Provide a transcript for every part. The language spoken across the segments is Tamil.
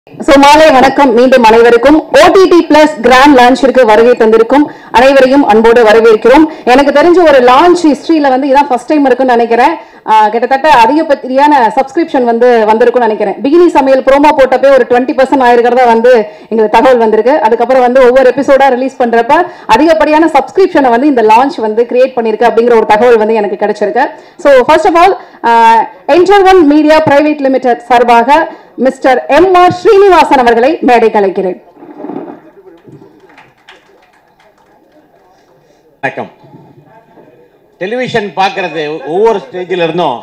சோ மாலை வணக்கம் மீண்டும் அனைவருக்கும் ஓடிடி பிளஸ் கிராண்ட் லான்ச்சிற்கு வருகை தந்திருக்கும் அனைவரையும் அன்போடு வரவேற்கிறோம் எனக்கு தெரிஞ்ச ஒரு லான்ச் ஹிஸ்டரியில வந்து இதான் ஃபர்ஸ்ட் டைம் இருக்குன்னு நினைக்கிறேன் ஆஹ் கிட்டத்தட்ட அதிகப்படியான சப்ஸ்கிரிப்ஷன் வந்து வந்திருக்கும்னு நினைக்கிறேன் பிகினி சமையல் ப்ரோமோ போட்டப்பே ஒரு டுவெண்ட்டி பர்சன்ட் ஆயிருக்கிறதா வந்து எங்களுக்கு தகவல் வந்திருக்கு அதுக்கப்புறம் வந்து ஒவ்வொரு எபிசோடா ரிலீஸ் பண்றப்ப அதிகப்படியான சப்ஸ்கிரிப்ஷனை வந்து இந்த லான்ச் வந்து கிரியேட் பண்ணிருக்கு அப்படிங்கிற ஒரு தகவல் வந்து எனக்கு கிடைச்சிருக்கு so first of all enter one media private limited சார்பாக மிஸ்டர் எம் ஆர் ஸ்ரீனிவாசன் அவர்களை மேடை கலைக்கிறேன் வணக்கம் டெலிவிஷன் பார்க்கறது ஒவ்வொரு ஸ்டேஜில் இருந்தும்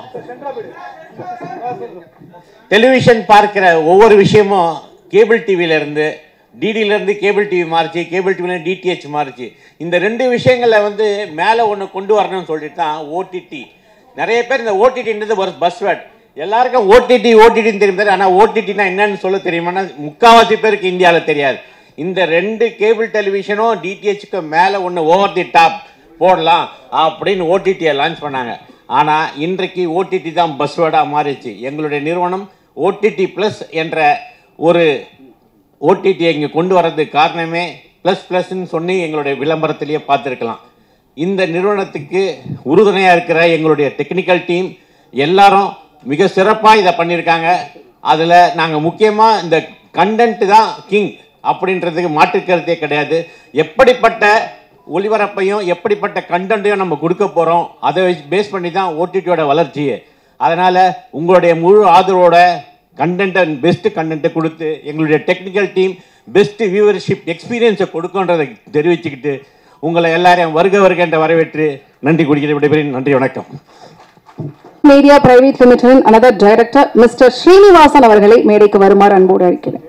டெலிவிஷன் பார்க்கிற ஒவ்வொரு விஷயமும் கேபிள் டிவில இருந்து டிடில இருந்து கேபிள் டிவி மாறிச்சு கேபிள் டிவில டிடிஹெச் மாறிச்சு இந்த ரெண்டு விஷயங்களை வந்து மேலே ஒன்று கொண்டு வரணும்னு சொல்லிட்டு தான் ஓடிடி நிறைய பேர் இந்த ஓடிடின்றது ஒரு பஸ் வேர்ட் எல்லாருக்கும் ஓடிடி ஓடிடின்னு தெரியும் தெரியும் ஆனால் ஓடிடினா என்னன்னு சொல்ல தெரியுமானா முக்காவாசி பேருக்கு இந்தியாவில் தெரியாது இந்த ரெண்டு கேபிள் டெலிவிஷனும் டிடிஹெச்சுக்கு மேலே ஒன்று ஓவர் தி டாப் போடலாம் அப்படின்னு ஓடிடியை லான்ச் பண்ணாங்க ஆனால் இன்றைக்கு ஓடிடி தான் பஸ் வேர்டாக மாறிச்சு எங்களுடைய நிறுவனம் ஓடிடி ப்ளஸ் என்ற ஒரு ஓடிடியை இங்கே கொண்டு வர்றதுக்கு காரணமே ப்ளஸ் ப்ளஸ்ன்னு சொல்லி எங்களுடைய விளம்பரத்திலேயே பார்த்துருக்கலாம் இந்த நிறுவனத்துக்கு உறுதுணையாக இருக்கிற எங்களுடைய டெக்னிக்கல் டீம் எல்லாரும் மிக சிறப்பாக இதை பண்ணியிருக்காங்க அதில் நாங்கள் முக்கியமாக இந்த கண்டென்ட் தான் கிங் அப்படின்றதுக்கு மாற்றுக்கருத்தே கிடையாது எப்படிப்பட்ட ஒளிபரப்பையும் எப்படிப்பட்ட கண்டென்ட்டையும் நம்ம கொடுக்க போகிறோம் அதை பேஸ் பண்ணி தான் ஓடிடியோட வளர்ச்சியே அதனால் உங்களுடைய முழு ஆதரவோட கண்டென்ட்டை பெஸ்ட் கண்டென்ட்டை கொடுத்து எங்களுடைய டெக்னிக்கல் டீம் பெஸ்ட் வியூவர்ஷிப் எக்ஸ்பீரியன்ஸை கொடுக்குன்றதை தெரிவிச்சுக்கிட்டு உங்களை எல்லாரையும் வருக வருக என்ற வரவேற்று நன்றி குடிக்கிற விடைபெறுகிறேன் நன்றி வணக்கம் media private limited another director mister Srinivasan அவர்களை மேடைக்கு வருமாறு அன்போடு அழைக்கிறேன்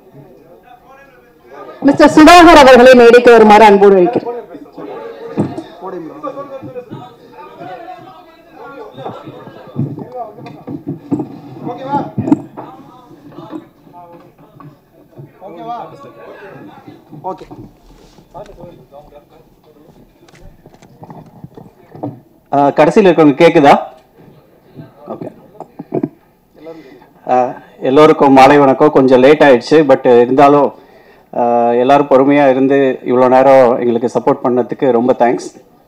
மிஸ்டர் சுதாகர் அவர்களை மேடைக்கு வருமாறு அன்போடு அழைக்கிறேன் ஓகே கடைசியில் இருக்கவங்க கேக்குதா ஓகே எல்லோருக்கும் மாலை வணக்கம் கொஞ்சம் லேட் ஆயிடுச்சு பட் இருந்தாலும் ஆஹ் எல்லாரும் பொறுமையாக இருந்து இவ்வளோ நேரம் எங்களுக்கு சப்போர்ட் பண்ணதுக்கு ரொம்ப தேங்க்ஸ்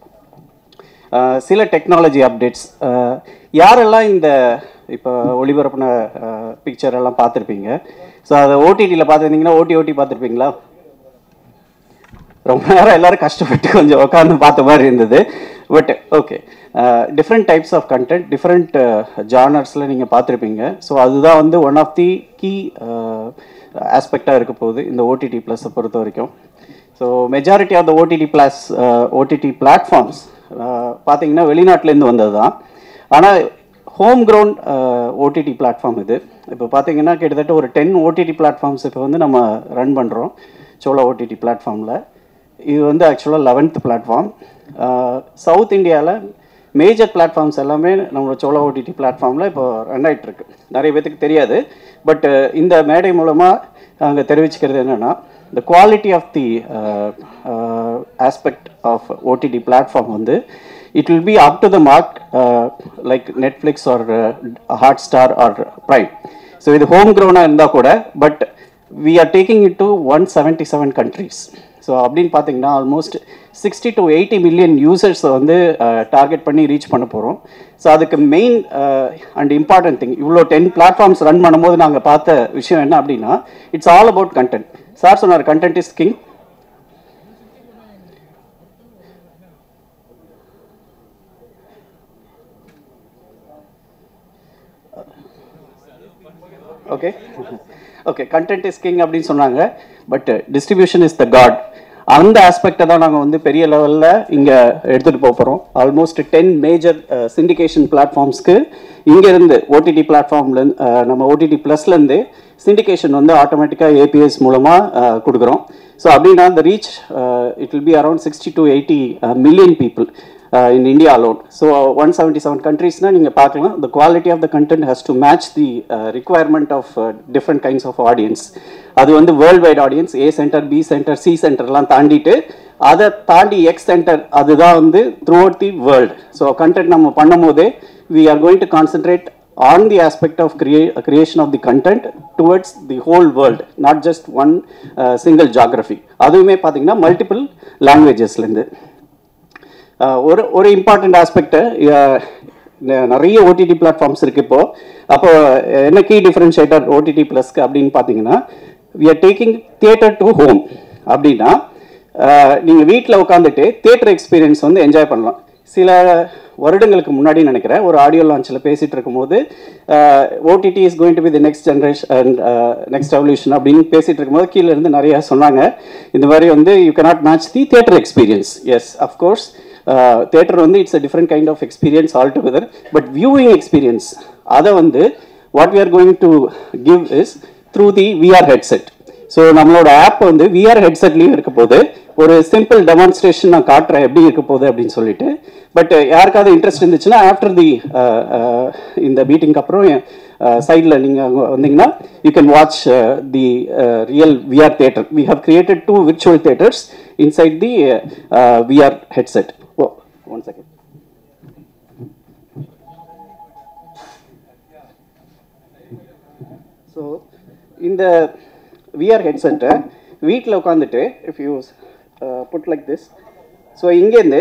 சில டெக்னாலஜி அப்டேட்ஸ் யாரெல்லாம் இந்த இப்போ ஒளிபரப்பின பிக்சர் எல்லாம் பார்த்துருப்பீங்க ஸோ அதை ஓடிடியில் பார்த்துருந்தீங்கன்னா ஓட்டி ஓட்டி பார்த்துருப்பீங்களா ரொம்ப நேரம் எல்லாரும் கஷ்டப்பட்டு கொஞ்சம் உட்காந்து பார்த்த மாதிரி இருந்தது but okay different types of content different ஜானர்ஸில் நீங்கள் பார்த்துருப்பீங்க ஸோ அதுதான் வந்து ஒன் ஆஃப் தி கீ ஆஸ்பெக்டாக இருக்க போகுது இந்த ஓடிடி ப்ளஸை பொறுத்த வரைக்கும் so majority of the OTT plus OTT platforms பார்த்தீங்கன்னா வெளிநாட்டிலேருந்து வந்தது தான் ஆனால் ஹோம் கிரவுண்ட் ஓடிடி பிளாட்ஃபார்ம் இது இப்போ பார்த்தீங்கன்னா கிட்டத்தட்ட ஒரு டென் ஓடிடி பிளாட்ஃபார்ம்ஸ் இப்போ வந்து நம்ம ரன் பண்ணுறோம் சோலா ஓடிடி பிளாட்ஃபார்மில் இது வந்து ஆக்சுவலாக லெவன்த் பிளாட்ஃபார்ம் சவுத் இந்தியாவில் மேஜர் பிளாட்ஃபார்ம்ஸ் எல்லாமே நம்மளோட சோலா ஓடிடி பிளாட்ஃபார்மில் இப்போ ரன் ஆயிட்டு இருக்கு நிறைய பேத்துக்கு தெரியாது பட் இந்த மேடை மூலமாக நாங்கள் தெரிவிச்சுக்கிறது என்னென்னா the quality of the uh, uh, aspect of OTT platform வந்து it will be up to the mark uh, like Netflix or uh, Hotstar or Prime. So இது home grown இருந்தால் கூட but we are taking it to 177 countries. So அப்படின்னு பார்த்தீங்கன்னா almost sixty to eighty million யூசர்ஸை வந்து டார்கெட் பண்ணி ரீச் பண்ண போகிறோம் ஸோ அதுக்கு மெயின் அண்ட் இம்பார்ட்டன்ட் திங் இவ்வளோ டென் பிளாட்ஃபார்ம்ஸ் ரன் பண்ணும்போது நாங்கள் பார்த்த விஷயம் என்ன அப்படின்னா it's all about content sir சொன்னார் content is king okay okay content is king அப்படின்னு சொன்னாங்க but distribution is the god அந்த ஆஸ்பெக்டை தான் நாங்கள் வந்து பெரிய லெவலில் இங்கே எடுத்துகிட்டு போக போகிறோம் ஆல்மோஸ்ட் டென் மேஜர் சிண்டிகேஷன் பிளாட்ஃபார்ம்ஸ்க்கு இங்கேருந்து ஓடிடி பிளாட்ஃபார்ம்லேருந்து நம்ம ஓடிடி ப்ளஸ்லேருந்து சிண்டிகேஷன் வந்து ஆட்டோமேட்டிக்காக ஏபிஎஸ் மூலமாக கொடுக்குறோம் ஸோ அப்படின்னா the reach it will be around sixty to eighty million people in India alone so one seventy seven கண்ட்ரீஸ்னால் நீங்கள் பார்க்கலாம் the quality of the content has to match the uh, requirement of uh, different kinds of audience அது வந்து world wide audience A center B center C சென்டர்லாம் தாண்டிட்டு அதை தாண்டி எக்ஸ் சென்டர் அதுதான் வந்து throughout the world so content நம்ம பண்ணும் போதே we are going to concentrate on the aspect of crea- creation of the content towards the whole world, not just one uh, single geography. அதுவுமே பார்த்தீங்கன்னா மல்டிபிள் லாங்குவேஜஸ்லேருந்து ஒரு ஒரு இம்பார்ட்டண்ட் ஆஸ்பெக்ட் நிறைய ஓடிடி பிளாட்ஃபார்ம்ஸ் இருக்கு இப்போ அப்போ என்ன கீ டிஃபரன்ஷியேட்டர் ஓடிடி ப்ளஸ்க்கு அப்படின்னு பார்த்தீங்கன்னா we are taking theatre to home அப்படின்னா நீங்கள் வீட்டில் உட்காந்துட்டு தியேட்டர் எக்ஸ்பீரியன்ஸ் வந்து என்ஜாய் பண்ணலாம் சில வருடங்களுக்கு முன்னாடி நினைக்கிறேன் ஒரு ஆடியோ லான்ச்சில் பேசிகிட்டு இருக்கும்போது OTT is going to be the next generation and next evolution அப்படின்னு பேசிகிட்டு இருக்கும்போது கீழே இருந்து நிறையா சொன்னாங்க இந்த மாதிரி வந்து you cannot match the theatre experience yes of course theatre வந்து it's a different kind of experience all together but viewing experience அதை வந்து what we are going to give is through the VR headset so நம்மளோட ஆப் வந்து விஆர் ஹெட்செட்லேயும் இருக்க போது ஒரு சிம்பிள் டெமான்ஸ்ட்ரேஷன் நான் காட்டுறேன் எப்படி இருக்க போகுது அப்படின்னு சொல்லிட்டு பட் யாருக்காவது இன்ட்ரெஸ்ட் இருந்துச்சுன்னா ஆஃப்டர் தி இந்த மீட்டிங்க்கு அப்புறம் சைடில் நீங்கள் வந்தீங்கன்னா you can watch the real VR theatre we have created two virtual theatres inside the VR headset oh one second so இந்த விஆர் ஹெட்செட்டை வீட்டில் உட்காந்துட்டு if you put like this so இங்கேருந்து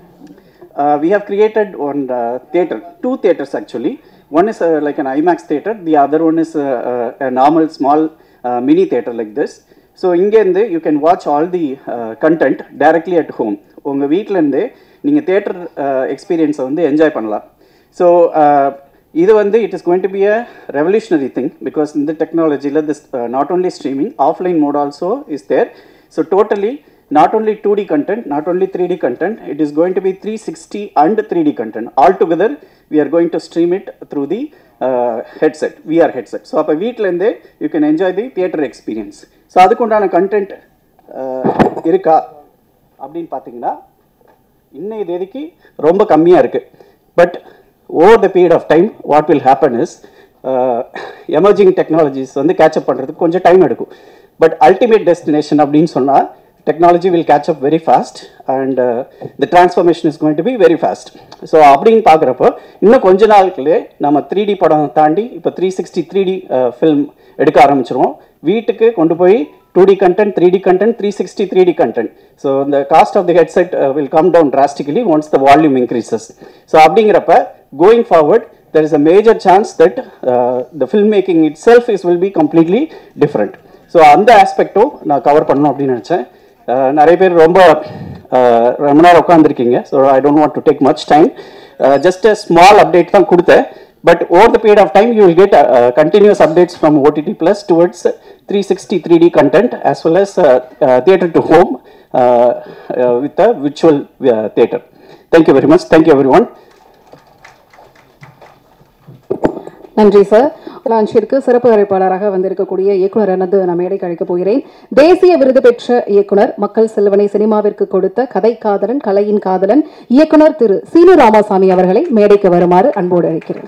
we have created one theatre two theatres actually one is like an IMAX theatre the other one is normal small mini theatre like this so இங்கேருந்து you can watch all the content directly at home உங்கள் வீட்டிலேருந்து நீங்கள் தேட்டர் எக்ஸ்பீரியன்ஸை வந்து என்ஜாய் பண்ணலாம் ஸோ இது வந்து it is going to be a revolutionary thing because இந்த டெக்னாலஜியில் this not only streaming offline mode also is there so totally not only 2D content, not only 3D content, it is going to be 360 and 3D content. All together, we are going to stream it through the uh, headset, VR headset. So, அப்போ வீட்டிலேருந்தே you can enjoy the theater experience. So அதுக்குண்டான கண்டென்ட் இருக்கா அப்படின்னு பார்த்தீங்கன்னா இன்னைய தேதிக்கு ரொம்ப கம்மியாக இருக்குது but over the period of time what will happen is emerging technologies வந்து கேட்சப் பண்ணுறதுக்கு கொஞ்சம் டைம் எடுக்கும் பட் அல்டிமேட் டெஸ்டினேஷன் அப்படின்னு சொன்னால் technology will catch up very fast and the transformation is going to be very fast so அப்படின்னு பார்க்குறப்போ இன்னும் கொஞ்ச நாளுக்குள்ளே நம்ம த்ரீ டி படம் தாண்டி இப்போ three sixty three D film எடுக்க ஆரம்பிச்சிருவோம் வீட்டுக்கு கொண்டு போய் two D content three D content three sixty three D content so இந்த cost of the headset will come down drastically once the volume increases so அப்படிங்கிறப்ப going forward there is a major chance that uh, the filmmaking itself is will be completely different so அந்த ஆஸ்பெக்டும் நான் கவர் பண்ணணும் அப்படின்னு நினச்சேன் நிறைய பேர் ரொம்ப uh, ரொம்ப நேரம் உட்காந்துருக்கீங்க so I don't want to take much time just a small update தான் கொடுத்தேன் but over the period of time you will get continuous updates from OTT plus towards three sixty three D content as well as theatre to home with a virtual theatre thank you very much thank you everyone நன்றி சார் லான்ச்சிற்கு சிறப்பு அழைப்பாளராக வந்திருக்கக்கூடிய இயக்குனர் எனது நான் மேடைக்கு அழைக்கப் போகிறேன் தேசிய விருது பெற்ற இயக்குனர் மக்கள் செல்வனை சினிமாவிற்கு கொடுத்த கதை காதலன் கலையின் காதலன் இயக்குனர் திரு சீனு ராமசாமி அவர்களை மேடைக்கு வருமாறு அன்போடு அழைக்கிறேன்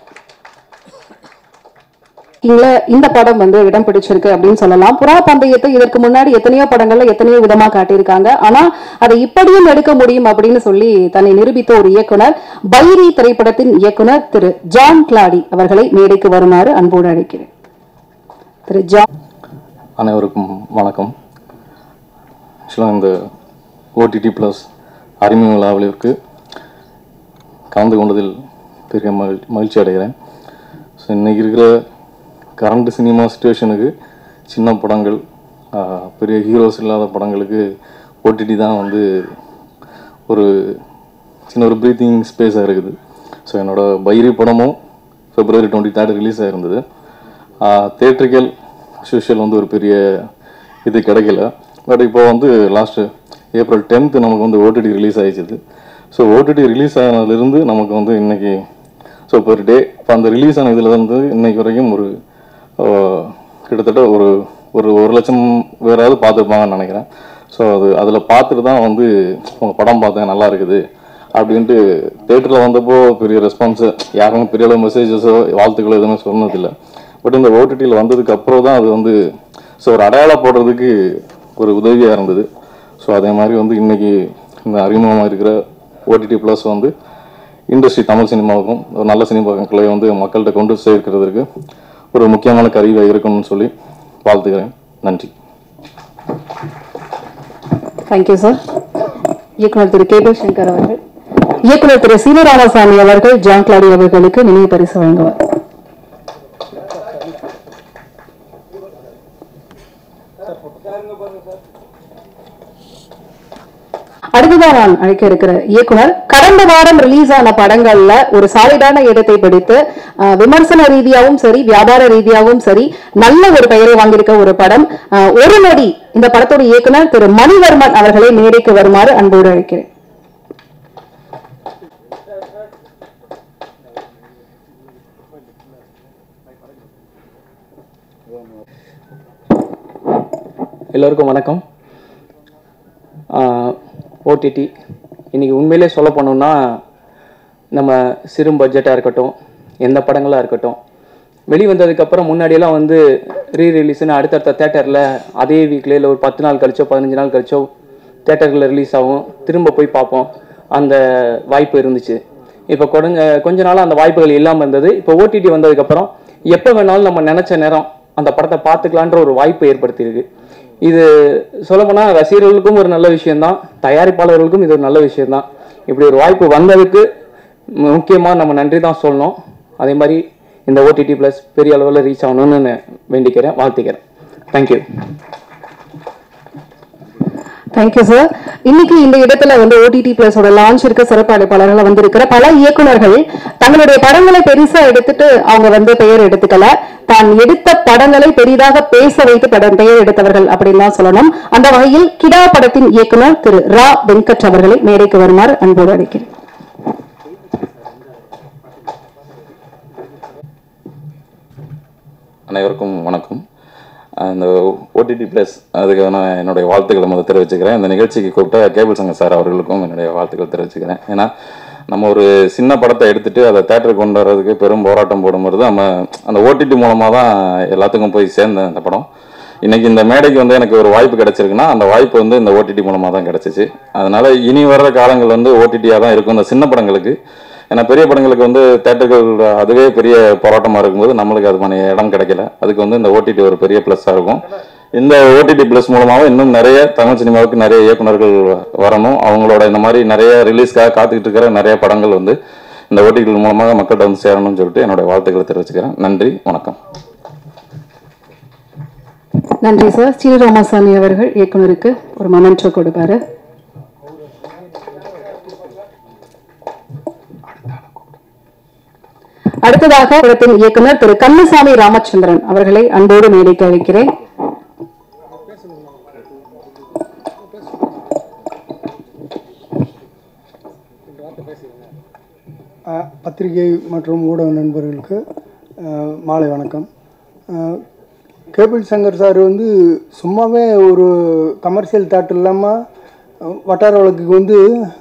இங்க இந்த படம் வந்து இடம் பிடிச்சிருக்கு அப்படின்னு சொல்லலாம் புறா பந்தயத்தை இதற்கு முன்னாடி எத்தனையோ படங்கள்ல எத்தனையோ விதமா காட்டியிருக்காங்க ஆனா அதை இப்படியும் எடுக்க முடியும் அப்படின்னு சொல்லி தன்னை நிரூபித்த ஒரு இயக்குனர் பைரி திரைப்படத்தின் இயக்குனர் திரு ஜான் கிளாடி அவர்களை மேடைக்கு வருமாறு அன்போடு அழைக்கிறேன் திரு ஜான் அனைவருக்கும் வணக்கம் ஆக்சுவலாக இந்த ஓடிடி ப்ளஸ் அறிமுக விழாவிற்கு கலந்து கொண்டதில் பெரிய மகிழ் மகிழ்ச்சி அடைகிறேன் ஸோ இன்றைக்கி இருக்கிற கரண்ட் சினிமா சுச்சுவேஷனுக்கு சின்ன படங்கள் ஆஹ், பெரிய ஹீரோஸ் இல்லாத படங்களுக்கு ஓடிடி தான் வந்து ஒரு சின்ன ஒரு ப்ரீத்திங் ஸ்பேஸாக இருக்குது ஸோ என்னோட பைரி படமும் பிப்ரவரி டுவெண்ட்டி தேர்ட் ரிலீஸ் ஆகிருந்தது தேட்ரிக்கல் சோஷியல் வந்து ஒரு பெரிய இது கிடைக்கல பட் இப்போ வந்து லாஸ்ட்டு ஏப்ரல் டென்த்து நமக்கு வந்து ஓடிடி ரிலீஸ் ஆயிடுச்சு ஸோ ஓடிடி ரிலீஸ் ஆனதுலேருந்து நமக்கு வந்து இன்னைக்கு ஸோ பெர் டே இப்போ அந்த ரிலீஸ் ஆன இதில் இருந்து இன்னைக்கு வரைக்கும் ஒரு ஆஹ், கிட்டத்தட்ட ஒரு ஒரு ஒரு லட்சம் பேராவது பார்த்துருப்பாங்கன்னு நினைக்கிறேன் ஸோ அது அதில் பார்த்துட்டு தான் வந்து உங்கள் படம் பார்த்தேன் நல்லா இருக்குது அப்படின்ட்டு தேட்டரில் வந்தப்போ பெரிய ரெஸ்பான்ஸு யாரும் பெரிய அளவு மெசேஜஸோ வாழ்த்துக்களோ எதுவுமே சொன்னதில்லை பட் இந்த ஓடிடியில் வந்ததுக்கு அப்புறம் தான் அது வந்து ஸோ ஒரு அடையாளம் போடுறதுக்கு ஒரு உதவியாக இருந்தது ஸோ அதே மாதிரி வந்து இன்னைக்கு இந்த அறிமுகமாக இருக்கிற ஓடிடி ப்ளஸ் வந்து இண்டஸ்ட்ரி தமிழ் சினிமாவுக்கும் ஒரு நல்ல சினிமாக்களை வந்து மக்கள்கிட்ட கொண்டு சேர்க்கிறதுக்கு ஒரு முக்கியமான கருவியாக இருக்கணும்னு சொல்லி வாழ்த்துக்கிறேன் நன்றி தேங்க்யூ சார் இயக்குனர் திரு கேபிள் சங்கர் அவர்கள் இயக்குனர் திரு சீனிராமசாமி அவர்கள் ஜான் கிளாடி அவர்களுக்கு நினைவு பரிசு வழங்குவார் அடுத்ததான் நான் அழைக்க இருக்கிற இயக்குனர் கடந்த வாரம் ரிலீஸ் ஆன படங்கள்ல ஒரு சாலிடான இடத்தை பிடித்து அஹ், விமர்சன ரீதியாகவும் சரி வியாபார ரீதியாகவும் சரி நல்ல ஒரு பெயரை வாங்கியிருக்க ஒரு படம் அஹ், ஒரு நொடி இந்த படத்தோட இயக்குனர் திரு மணிவர்மன் அவர்களை மேடைக்கு வருமாறு அன்போடு அழைக்கிறேன் எல்லோருக்கும் வணக்கம் ஓடிடி இன்னைக்கு உண்மையிலே சொல்ல போனோம்னா நம்ம சிறு பட்ஜெட்டாக இருக்கட்டும் எந்த படங்களாக இருக்கட்டும் வெளிவந்ததுக்கப்புறம் முன்னாடியெல்லாம் வந்து ரீ ரிலீஸ்னு அடுத்தடுத்த தேட்டரில் அதே வீக்லேயே இல்லை ஒரு பத்து நாள் கழிச்சோ பதினஞ்சு நாள் கழிச்சோ தேட்டரில் ரிலீஸ் ஆகும் திரும்ப போய் பார்ப்போம் அந்த வாய்ப்பு இருந்துச்சு இப்போ கொஞ்ச கொஞ்ச நாளாக அந்த வாய்ப்புகள் இல்லாமல் இருந்தது இப்போ ஓடிடி வந்ததுக்கப்புறம் எப்போ வேணாலும் நம்ம நினச்ச நேரம் அந்த படத்தை பார்த்துக்கலான்ற ஒரு வாய்ப்பு ஏற்படுத்தியிருக்கு இது சொல்லப்போனால் ரசிகர்களுக்கும் ஒரு நல்ல விஷயம்தான் தயாரிப்பாளர்களுக்கும் இது ஒரு நல்ல விஷயம்தான் இப்படி ஒரு வாய்ப்பு வந்ததுக்கு முக்கியமாக நம்ம நன்றி தான் சொல்லணும் அதே மாதிரி இந்த ஓடிடி ப்ளஸ் பெரிய அளவில் ரீச் ஆகணும்னு நான் வேண்டிக்கிறேன் வாழ்த்துக்கிறேன் தேங்க்யூ தேங்க்யூ சார் இன்னைக்கு இந்த இடத்துல வந்து ஓடிடி பிளஸோட லான்ச் இருக்க சிறப்பு அழைப்பாளர்களா வந்திருக்கிற பல இயக்குனர்கள் தங்களுடைய படங்களை பெருசா எடுத்துட்டு அவங்க வந்து பெயர் எடுத்துக்கல தான் எடுத்த படங்களை பெரிதாக பேச வைத்து படம் பெயர் எடுத்தவர்கள் அப்படின்னு தான் சொல்லணும் அந்த வகையில் கிடா படத்தின் இயக்குனர் திரு ரா வெங்கட் அவர்களை மேடைக்கு வருமாறு அன்போடு அழைக்கிறேன் அனைவருக்கும் வணக்கம் அஹ் இந்த ஓடிடி ப்ளஸ் அதுக்கு நான் என்னுடைய வாழ்த்துக்களை முதல் தெரிவிச்சுக்கிறேன் இந்த நிகழ்ச்சிக்கு கூப்பிட்ட கேபிள் சங்க சார் அவர்களுக்கும் என்னுடைய வாழ்த்துக்கள் தெரிவிச்சுக்கிறேன் ஏன்னா நம்ம ஒரு சின்ன படத்தை எடுத்துட்டு அதை தேட்டருக்கு கொண்டு வர்றதுக்கு பெரும் போராட்டம் போடும்போது நம்ம அந்த ஓடிடி மூலமாக தான் எல்லாத்துக்கும் போய் சேர்ந்தேன் அந்த படம் இன்னைக்கு இந்த மேடைக்கு வந்து எனக்கு ஒரு வாய்ப்பு கிடைச்சிருக்குன்னா அந்த வாய்ப்பு வந்து இந்த ஓடிடி மூலமாக தான் கிடைச்சிச்சு அதனால இனி வர்ற காலங்கள் வந்து ஓடிடியாக தான் இருக்கும் இந்த சின்ன படங்களுக்கு ஏன்னா பெரிய படங்களுக்கு வந்து தேட்டர்கள் அதுவே பெரிய போராட்டமாக இருக்கும்போது நம்மளுக்கு அதுக்கான இடம் கிடைக்கல அதுக்கு வந்து இந்த ஓடிடி ஒரு பெரிய ப்ளஸ்ஸாக இருக்கும் இந்த ஓடிடி ப்ளஸ் மூலமாக இன்னும் நிறைய தமிழ் சினிமாவுக்கு நிறைய இயக்குனர்கள் வரணும் அவங்களோட இந்த மாதிரி நிறைய ரிலீஸ்க்காக காத்துக்கிட்டு இருக்கிற நிறைய படங்கள் வந்து இந்த ஓடிடி மூலமாக மக்கள்கிட்ட வந்து சேரணும்னு சொல்லிட்டு என்னுடைய வாழ்த்துக்களை தெரிவிச்சுக்கிறேன் நன்றி வணக்கம் நன்றி சார் ஸ்ரீராமசாமி அவர்கள் இயக்குனருக்கு ஒரு மொமெண்டோ கொடுப்பாரு அடுத்ததாக படத்தின் இயக்குனர் திரு கண்ணசாமி ராமச்சந்திரன் அவர்களை அன்போடு மேடைக்கு அழைக்கிறேன் அஹ், பத்திரிகை மற்றும் ஊடக நண்பர்களுக்கு அஹ், மாலை வணக்கம் அஹ், கேபிள் சங்கர் சார் வந்து சும்மாவே ஒரு கமர்ஷியல் தாட் இல்லாமல் வட்டார வழக்குக்கு வந்து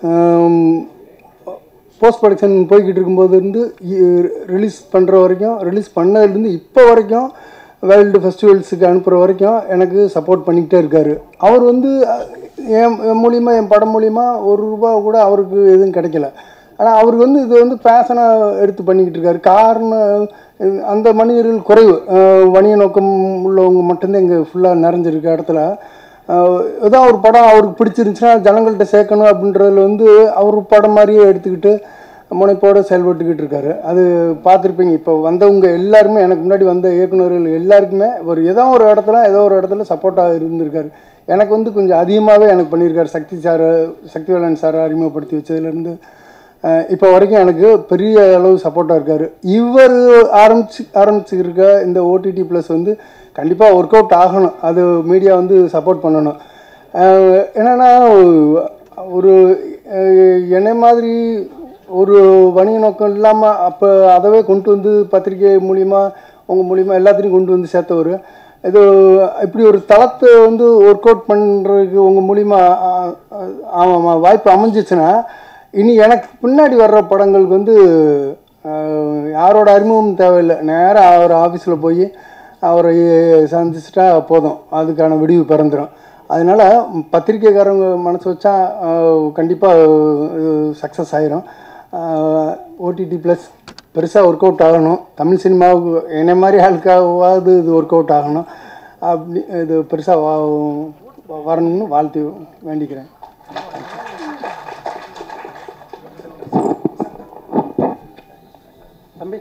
போஸ்ட் ப்ரொடக்ஷன் போய்கிட்டு இருக்கும்போது இருந்து ரிலீஸ் பண்ணுற வரைக்கும் ரிலீஸ் பண்ணதுலேருந்து இப்போ வரைக்கும் வேர்ல்டு ஃபெஸ்டிவல்ஸுக்கு அனுப்புகிற வரைக்கும் எனக்கு சப்போர்ட் பண்ணிக்கிட்டே இருக்கார் அவர் வந்து அஹ், என் என் மூலிமா என் படம் மூலிமா ஒரு ரூபா கூட அவருக்கு எதுவும் கிடைக்கல ஆனால் அவர் வந்து இது வந்து பேஷனாக எடுத்து பண்ணிக்கிட்டு இருக்காரு காரணம் அஹ், அந்த மனிதர்கள் குறைவு அஹ், வணிக நோக்கம் உள்ளவங்க மட்டும்தான் இங்கே ஃபுல்லாக நிறைஞ்சிருக்க இடத்துல அஹ், ஏதோ ஒரு படம் அவருக்கு பிடிச்சிருந்துச்சுன்னா ஜனங்கள்கிட்ட சேர்க்கணும் அப்படின்றதுல வந்து அவர் படம் மாதிரியே எடுத்துக்கிட்டு முனைப்போடு செயல்பட்டுக்கிட்டு இருக்காரு அது பார்த்துருப்பீங்க இப்போ வந்தவங்க எல்லாருமே எனக்கு முன்னாடி வந்த இயக்குனர்கள் எல்லாருக்குமே ஒரு ஏதோ ஒரு இடத்துல ஏதோ ஒரு இடத்துல சப்போர்ட்டாக இருந்திருக்காரு எனக்கு வந்து கொஞ்சம் அதிகமாகவே எனக்கு பண்ணியிருக்காரு சக்தி சார் சக்திவேலன் சாரை அறிமுகப்படுத்தி வச்சதுலேருந்து இப்போ வரைக்கும் எனக்கு பெரிய அளவு சப்போர்ட்டாக இருக்கார் இவர் ஆரம்பிச்சு ஆரம்பிச்சுருக்க இந்த ஓடிடி ப்ளஸ் வந்து கண்டிப்பாக ஒர்க் அவுட் ஆகணும் அது மீடியா வந்து சப்போர்ட் பண்ணணும் அஹ் என்னன்னா ஒரு அஹ் என்னை மாதிரி ஒரு வணிக நோக்கம் இல்லாமல் அப்போ அதவே கொண்டு வந்து பத்திரிகை மூலிமா உங்கள் மூலிமா எல்லாத்தையும் கொண்டு வந்து சேர்த்தவர் இது இப்படி ஒரு தளத்தை வந்து ஒர்க் அவுட் பண்ணுறதுக்கு உங்கள் மூலிமா அஹ், அஹ், ஆமாம் வாய்ப்பு அமைஞ்சிச்சுன்னா இனி எனக்கு பின்னாடி வர்ற படங்களுக்கு வந்து அஹ், யாரோட அறிமுகம் தேவையில்லை நேராக அவர் ஆஃபீஸில் போய் அவரை சந்திச்சிட்டா போதும் அதுக்கான விடிவு பிறந்துடும் அதனால பத்திரிக்கைக்காரங்க மனசு வச்சா கண்டிப்பாக சக்ஸஸ் ஆயிரும் ஓடிடி ப்ளஸ் பெருசாக ஒர்க் அவுட் ஆகணும் தமிழ் சினிமாவுக்கு என்ன மாதிரி ஆளுக்காவது இது ஒர்க் அவுட் ஆகணும் அப்படி இது பெருசாக வரணும்னு வாழ்த்து வேண்டிக்கிறேன் தம்பி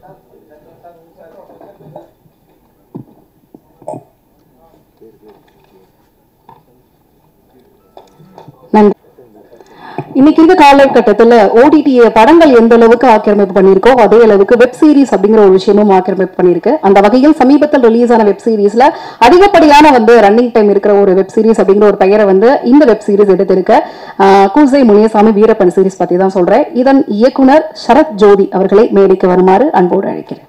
நன்றி இன்னைக்கு இருக்க காலகட்டத்துல ஓடிடி படங்கள் எந்த அளவுக்கு ஆக்கிரமிப்பு பண்ணியிருக்கோ அதே அளவுக்கு வெப் சீரிஸ் அப்படிங்கிற ஒரு விஷயமும் ஆக்கிரமிப்பு பண்ணியிருக்கு அந்த வகையில் சமீபத்தில் ரிலீஸ் ஆன வெப் சீரிஸ்ல அதிகப்படியான வந்து ரன்னிங் டைம் இருக்கிற ஒரு வெப் சீரிஸ் அப்படிங்கிற ஒரு பெயரை வந்து இந்த வெப் சீரிஸ் எடுத்திருக்க ஆஹ், கூசை முனியசாமி வீரப்பன் சீரிஸ் பத்தி தான் சொல்றேன் இதன் இயக்குனர் சரத் ஜோதி அவர்களை மேடைக்கு வருமாறு அன்போடு அழைக்கிறேன்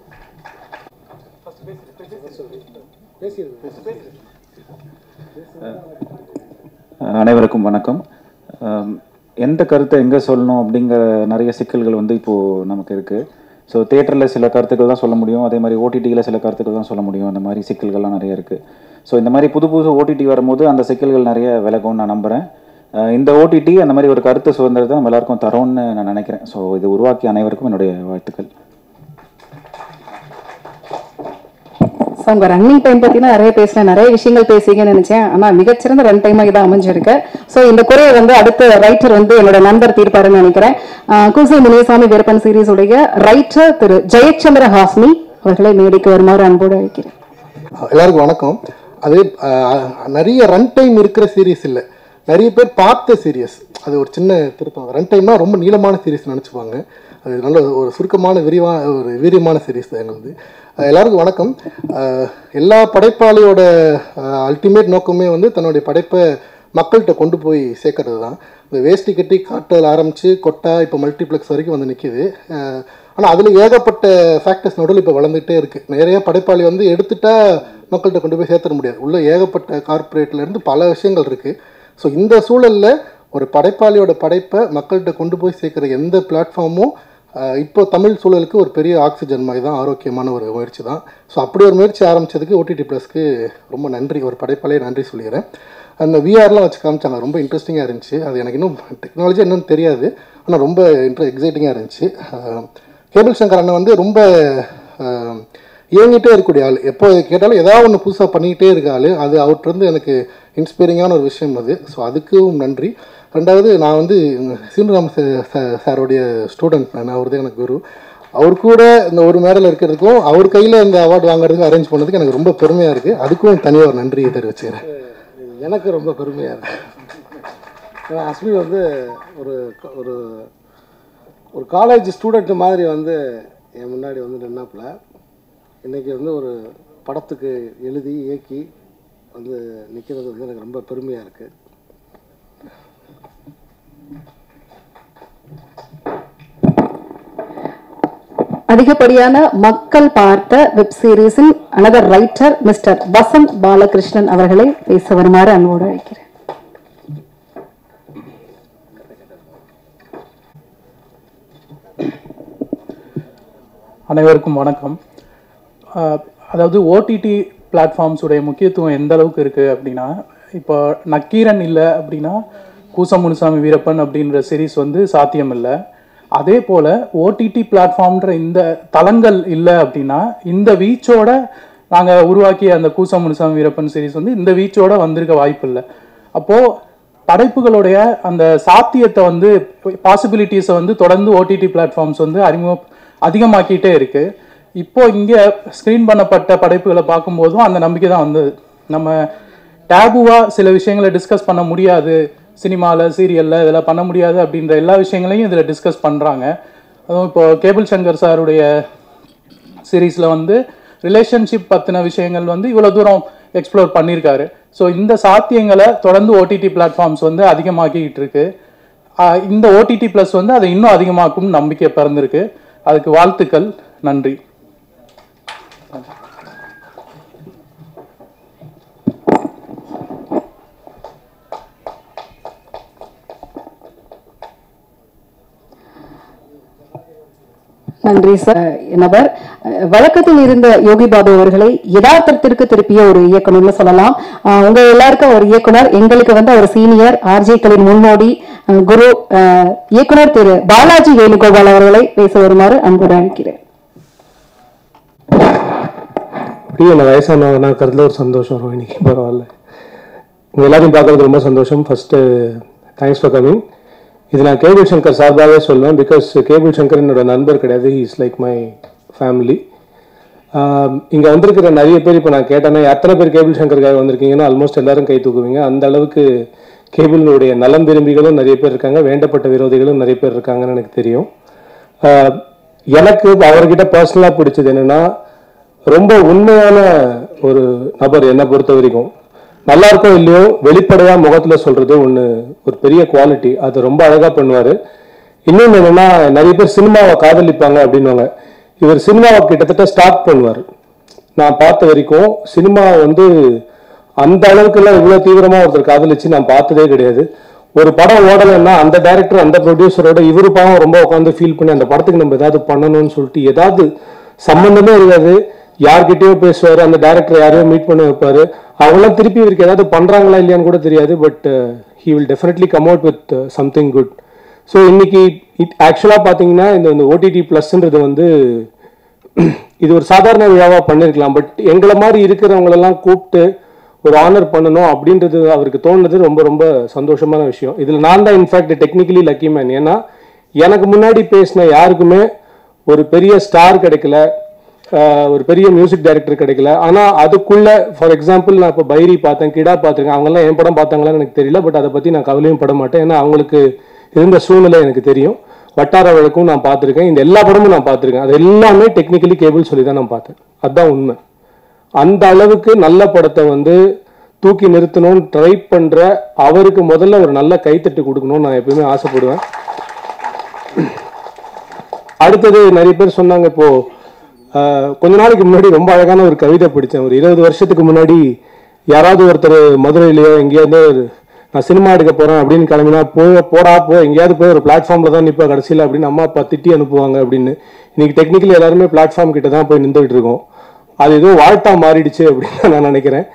அனைவருக்கும் வணக்கம் அம், எந்த கருத்தை எங்கே சொல்லணும் அப்படிங்கிற நிறைய சிக்கல்கள் வந்து இப்போது நமக்கு இருக்குது ஸோ தேட்டரில் சில கருத்துக்கள் தான் சொல்ல முடியும் அதே மாதிரி ஓடிடியில் சில கருத்துக்கள் தான் சொல்ல முடியும் அந்த மாதிரி சிக்கல்கள்லாம் நிறைய இருக்குது ஸோ இந்த மாதிரி புது புது ஓடிடி வரும்போது அந்த சிக்கல்கள் நிறைய விலகும்னு நான் நம்புகிறேன் அஹ், இந்த ஓடிடி அந்த மாதிரி ஒரு கருத்து சுதந்திரத்தை நம்ம எல்லாருக்கும் தரோன்னு நான் நினைக்கிறேன் ஸோ இது உருவாக்கிய அனைவருக்கும் என்னுடைய வாழ்த்துக்கள் ஸோ உங்க ரன்னிங் டைம் பத்தினா நிறைய பேசினேன் நிறைய விஷயங்கள் பேசுவீங்கன்னு நினைச்சேன் ஆனா மிகச்சிறந்த ரன் டைமா இதான் அமைஞ்சிருக்கு ஸோ இந்த குறையை வந்து அடுத்த ரைட்டர் வந்து என்னோட நண்பர் தீர்ப்பாருன்னு நினைக்கிறேன் ஆஹ் கூசை முனியசாமி வீரப்பன் சீரிஸ் உடைய ரைட்டர் திரு ஜெயச்சந்திர ஹாஸ்மி அவர்களை மேடைக்கு வருமாறு அன்போடு அழைக்கிறேன் எல்லாருக்கும் வணக்கம் அது அஹ், நிறைய ரன் டைம் இருக்கிற சீரிஸ் இல்லை நிறைய பேர் பார்த்த சீரியஸ் அது ஒரு சின்ன திருப்பம் ரன் டைம்னா ரொம்ப நீளமான சீரிஸ் நினச்சிப்பாங்க அது நல்ல ஒரு சுருக்கமான விரிவான ஒரு வீரியமான சீரிஸ் தான் எங்களுது அஹ், எல்லாருக்கும் வணக்கம் அஹ், எல்லா படைப்பாளியோட அல்டிமேட் நோக்கமே வந்து தன்னுடைய படைப்பை மக்கள்கிட்ட கொண்டு போய் சேர்க்கறது தான் இந்த வேஷ்டி கட்டி காட்டல் ஆரம்பித்து கொட்டா இப்போ மல்டிப்ளெக்ஸ் வரைக்கும் வந்து நிற்கிது ஆனால் அதில் ஏகப்பட்ட ஃபேக்டர்ஸ் நடுவில் இப்போ வளர்ந்துகிட்டே இருக்குது நிறைய படைப்பாளி வந்து எடுத்துட்டா மக்கள்கிட்ட கொண்டு போய் சேர்த்துட முடியாது உள்ள ஏகப்பட்ட கார்ப்பரேட்லேருந்து பல விஷயங்கள் இருக்குது ஸோ இந்த சூழலில் ஒரு படைப்பாளியோட படைப்பை மக்கள்கிட்ட கொண்டு போய் சேர்க்குற எந்த பிளாட்ஃபார்மும் இப்போ தமிழ் சூழலுக்கு ஒரு பெரிய ஆக்சிஜன் மாதிரி தான் ஆரோக்கியமான ஒரு முயற்சி தான் ஸோ அப்படி ஒரு முயற்சி ஆரம்பித்ததுக்கு ஓடிடி ப்ளஸ்க்கு ரொம்ப நன்றி ஒரு படைப்பாளையே நன்றி சொல்லிக்கிறேன் அந்த விஆர்லாம் வச்சு காமிச்சாங்க ரொம்ப இன்ட்ரெஸ்டிங்காக இருந்துச்சு அது எனக்கு இன்னும் டெக்னாலஜி என்னன்னு தெரியாது ஆனால் ரொம்ப இன்ட்ரெ எக்ஸைட்டிங்காக இருந்துச்சு அஹ், கேபிள் சங்கர் அண்ணன் வந்து ரொம்ப அஹ், இயங்கிட்டே இருக்கக்கூடிய ஆள் எப்போ கேட்டாலும் ஏதாவது ஒன்று புதுசாக பண்ணிக்கிட்டே இருக்க ஆள் அது அவர்கிட்ட எனக்கு இன்ஸ்பைரிங்கான ஒரு விஷயம் அது ஸோ அதுக்கும் நன்றி ரெண்டாவது நான் வந்து சீனராம் சாரோடைய ஸ்டூடெண்ட் நான் அவர் தான் எனக்கு குரு அவர் கூட இந்த ஒரு மேடல் இருக்கிறதுக்கும் அவர் கையில் இந்த அவார்டு வாங்குறதுக்கும் அரேஞ்ச் பண்ணதுக்கு எனக்கு ரொம்ப பெருமையாக இருக்குது அதுக்கும் தனியாக ஒரு நன்றியை தெரிவிச்சுக்கிறேன் எனக்கு ரொம்ப பெருமையாக இருக்கு ஏன்னா அஸ்மி வந்து ஒரு ஒரு ஒரு காலேஜ் ஸ்டூடெண்ட் மாதிரி வந்து என் முன்னாடி வந்து நின்னாப்புல இன்றைக்கி வந்து ஒரு படத்துக்கு எழுதி இயக்கி வந்து நிற்கிறது வந்து எனக்கு ரொம்ப பெருமையாக இருக்குது அதிகப்படியான மக்கள் பார்த்த வெப் சீரிஸின் another writer mister Vasanth Balakrishnan அவர்களை பேச வருமாறு அன்போடு அழைக்கிறேன் அனைவருக்கும் வணக்கம் ஆஹ் அதாவது ஓடிடி பிளாட்ஃபார்ம்ஸுடைய முக்கியத்துவம் எந்த அளவுக்கு இருக்குது அப்படின்னா இப்போ நக்கீரன் இல்லை அப்படின்னா கூசம் முனுசாமி வீரப்பன் அப்படின்ற சீரிஸ் வந்து சாத்தியம் இல்லை அதே போல் ஓடிடி பிளாட்ஃபார்ம்ன்ற இந்த தளங்கள் இல்லை அப்படின்னா இந்த வீச்சோட நாங்கள் உருவாக்கிய அந்த கூசம் முனுசாமி வீரப்பன் சீரிஸ் வந்து இந்த வீச்சோட வந்திருக்க வாய்ப்பு இல்லை அப்போது படைப்புகளுடைய அந்த சாத்தியத்தை வந்து பாசிபிலிட்டிஸை வந்து தொடர்ந்து ஓடிடி பிளாட்ஃபார்ம்ஸ் வந்து அறிமுக அதிகமாக்கிட்டே இருக்கு இப்போ இங்கே ஸ்க்ரீன் பண்ணப்பட்ட படைப்புகளை பார்க்கும்போதும் அந்த நம்பிக்கை தான் வந்தது நம்ம டேபுவாக சில விஷயங்களை டிஸ்கஸ் பண்ண முடியாது சினிமாவில் சீரியலில் இதில் பண்ண முடியாது அப்படின்ற எல்லா விஷயங்களையும் இதில் டிஸ்கஸ் பண்ணுறாங்க அதுவும் இப்போ கேபிள் சங்கர் சாருடைய சீரீஸில் வந்து ரிலேஷன்ஷிப் பற்றின விஷயங்கள் வந்து இவ்வளோ தூரம் எக்ஸ்ப்ளோர் பண்ணியிருக்காரு ஸோ இந்த சாத்தியங்களை தொடர்ந்து ஓடிடி பிளாட்ஃபார்ம்ஸ் வந்து அதிகமாக்கிக்கிட்டு இருக்கு ஆஹ் இந்த ஓடிடி ப்ளஸ் வந்து அதை இன்னும் அதிகமாக்கும் நம்பிக்கை பிறந்திருக்கு அதுக்கு வாழ்த்துக்கள் நன்றி நன்றி சார் நபர் அஹ், வழக்கத்தில் இருந்த யோகி பாபு அவர்களை யதார்த்தத்திற்கு திருப்பிய ஒரு இயக்குனர்னு சொல்லலாம் அஹ், உங்க எல்லாருக்கும் ஒரு இயக்குனர் எங்களுக்கு வந்து அவர் சீனியர் ஆர்ஜேக்களின் முன்னோடி அஹ், குரு அஹ், இயக்குனர் திரு பாலாஜி வேணுகோபால் அவர்களை பேச வருமாறு அன்புடன் அழைக்கிறேன் அப்படியே என்ன வயசானவனா கருத்துல ஒரு சந்தோஷம் வரும் இன்னைக்கு பரவாயில்ல உங்க எல்லாரையும் பார்க்கறது ரொம்ப சந்தோஷம் ஃபர்ஸ்ட் தேங்க்ஸ் ஃபார் கமிங் இது நான் கேபிள் சங்கர் சார்பாகவே சொல்லுவேன் பிகாஸ் கேபிள் சங்கர் என்னோட நண்பர் கிடையாது இஸ் லைக் மை ஃபேமிலி இங்கே வந்திருக்கிற நிறைய பேர் இப்போ நான் கேட்டேன்னா எத்தனை பேர் கேபிள் சங்கருக்காக வந்திருக்கீங்கன்னா ஆல்மோஸ்ட் எல்லாரும் கை தூக்குவீங்க அந்த அளவுக்கு கேபிளினுடைய நலம் விரும்பிகளும் நிறைய பேர் இருக்காங்க வேண்டப்பட்ட விரோதிகளும் நிறைய பேர் இருக்காங்கன்னு எனக்கு தெரியும் ஆஹ் எனக்கு அவர்கிட்ட பர்சனலாக பிடிச்சது என்னன்னா ரொம்ப உண்மையான ஒரு நபர் என்னை பொறுத்த வரைக்கும் நல்லா இருக்கோ இல்லையோ வெளிப்படையா முகத்துல சொல்றது ஒண்ணு ஒரு பெரிய குவாலிட்டி அது ரொம்ப அழகா பண்ணுவாரு இன்னொன்னு என்னன்னா நிறைய பேர் சினிமாவை காதலிப்பாங்க அப்படின்னுவாங்க இவர் சினிமாவை கிட்டத்தட்ட ஸ்டார்ட் பண்ணுவார் நான் பார்த்த வரைக்கும் சினிமா வந்து அந்த அளவுக்கு எல்லாம் இவ்வளவு தீவிரமா ஒருத்தர் காதலிச்சு நான் பார்த்ததே கிடையாது ஒரு படம் ஓடலைன்னா அந்த டைரக்டர் அந்த ப்ரொடியூசரோட இவரு பாவம் ரொம்ப உட்காந்து ஃபீல் பண்ணி அந்த படத்துக்கு நம்ம ஏதாவது பண்ணணும்னு சொல்லிட்டு ஏதாவது சம்பந்தமே இருக்காது யார்கிட்டயோ பேசுவாரு அந்த டைரக்டர் யாரையோ மீட் பண்ண வைப்பாரு அவங்களாம் திருப்பி இவருக்கு ஏதாவது பண்றாங்களா இல்லையான்னு கூட தெரியாது but he will definitely come out with something good so இன்னைக்கு ஆக்சுவலாக பார்த்தீங்கன்னா இந்த இந்த ஓடிடி ப்ளஸ்ன்றது வந்து இது ஒரு சாதாரண விழாவா பண்ணிருக்கலாம் பட் எங்களை மாதிரி இருக்கிறவங்களெல்லாம் கூப்பிட்டு ஒரு ஆனர் பண்ணணும் அப்படின்றது அவருக்கு தோணுது ரொம்ப ரொம்ப சந்தோஷமான விஷயம் இதுல நான் தான் இன்ஃபேக்ட் டெக்னிக்கலி லக்கி மேன் ஏன்னா எனக்கு முன்னாடி பேசின யாருக்குமே ஒரு பெரிய ஸ்டார் கிடைக்கல ஆஹ் ஒரு பெரிய மியூசிக் டைரக்டர் கிடைக்கல ஆனா அதுக்குள்ள ஃபார் எக்ஸாம்பிள் நான் இப்போ பைரி பார்த்தேன் கிடா பார்த்துருக்கேன் அவங்க எல்லாம் என் படம் பார்த்தாங்களான்னு எனக்கு தெரியல பட் அதை பத்தி நான் கவலையும் பட மாட்டேன் ஏன்னா அவங்களுக்கு இருந்த சூழ்நிலை எனக்கு தெரியும் வட்டார வழக்கும் நான் பார்த்துருக்கேன் இந்த எல்லா படமும் நான் பார்த்துருக்கேன் அது எல்லாமே டெக்னிக்கலி கேபிள் சொல்லி தான் நான் பார்த்தேன் அதுதான் உண்மை அந்த அளவுக்கு நல்ல படத்தை வந்து தூக்கி நிறுத்தணும்னு ட்ரை பண்ற அவருக்கு முதல்ல ஒரு நல்ல கைத்தட்டு கொடுக்கணும்னு நான் எப்பயுமே ஆசைப்படுவேன் அடுத்தது நிறைய பேர் சொன்னாங்க இப்போ ஆஹ், கொஞ்ச நாளைக்கு முன்னாடி ரொம்ப அழகான ஒரு கவிதை படித்தேன் ஒரு இருபது வருஷத்துக்கு முன்னாடி யாராவது ஒருத்தர் மதுரையிலயோ எங்கேயாவது ஒரு- நான் சினிமா எடுக்க போறேன் அப்படின்னு கிளம்பினா போய் போடா போ எங்கேயாவது போய் ஒரு பிளாட்ஃபார்ம்ல தான் நிற்ப கடைசியில் அப்படின்னு அம்மா அப்பா திட்டி அனுப்புவாங்க அப்படின்னு இன்னைக்கு டெக்னிக்கலி எல்லாருமே பிளாட்ஃபார்ம் கிட்ட தான் போய் நின்றுட்டு இருக்கோம் அது ஏதோ வாழ்த்தா மாறிடுச்சு அப்படின்னு தான் நான் நினைக்கிறேன்